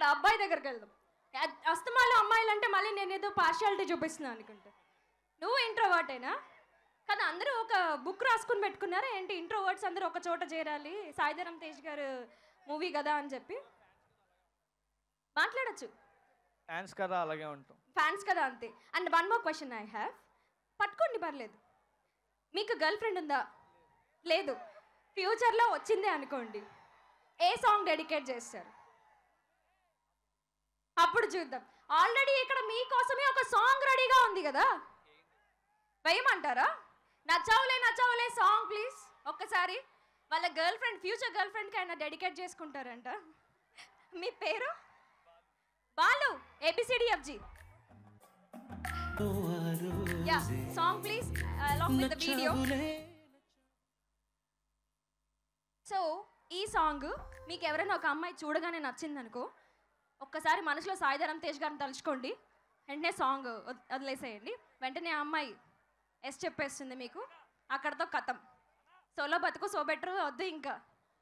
అబ్బాయి దగ్గరికి వెళ్దాం అ- అస్తమాలో అమ్మాయిలు అంటే మళ్ళీ నేను ఏదో పార్షియాలిటీ చూపిస్తున్నాను అనుకుంటా నువ్వు ఇంట్రోవర్టేనా కదా అందరూ ఒక బుక్ రాసుకుని పెట్టుకున్నారా ఏంటి ఇంట్రోవర్ట్స్ అందరూ ఒక చోట చేరాలి సాయిధరం తేజ్ గారు మూవీ కదా అని చెప్పి మాట్లాడచ్చు ఫ్యాన్స్ కదా అలాగే ఉంటాం ఫ్యాన్స్ కదా అంతే and one more question I have పట్టుకోండి పర్లేదు మీకు గర్ల్ ఫ్రెండ్ ఉందా లేదు ఫ్యూచర్లో వచ్చిందే అనుకోండి ఏ సాంగ్ డెడికేట్ చేస్తారు అప్పుడు చూద్దాం ఆల్రెడీ ఇక్కడ మీకోసమే ఒక సాంగ్ రెడీగా ఉంది కదా వేయమంటారా నచ్చావులే నచ్చావులే సాంగ్ ప్లీజ్ ఒక్కసారి వాళ్ళ గర్ల్ ఫ్రెండ్ ఫ్యూచర్ గర్ల్ ఫ్రెండ్కి అయినా డెడికేట్ చేసుకుంటారంట మీ పేరు Balu ABCDFG yeah song please along with the video so ఈ సాంగ్ మీకు ఎవరైనా ఒక అమ్మాయి చూడగానే నచ్చింది అనుకో ఒక్కసారి మనసులో సాయిధరం తేజ్ గారిని తలుచుకోండి వెంటనే సాంగ్ వద్- వదిలేసేయండి వెంటనే ఆ అమ్మాయి ఎస్ చెప్పేస్తుంది మీకు అక్కడతో కథం సోలో బతుకు సో బెటర్ వద్దు ఇంకా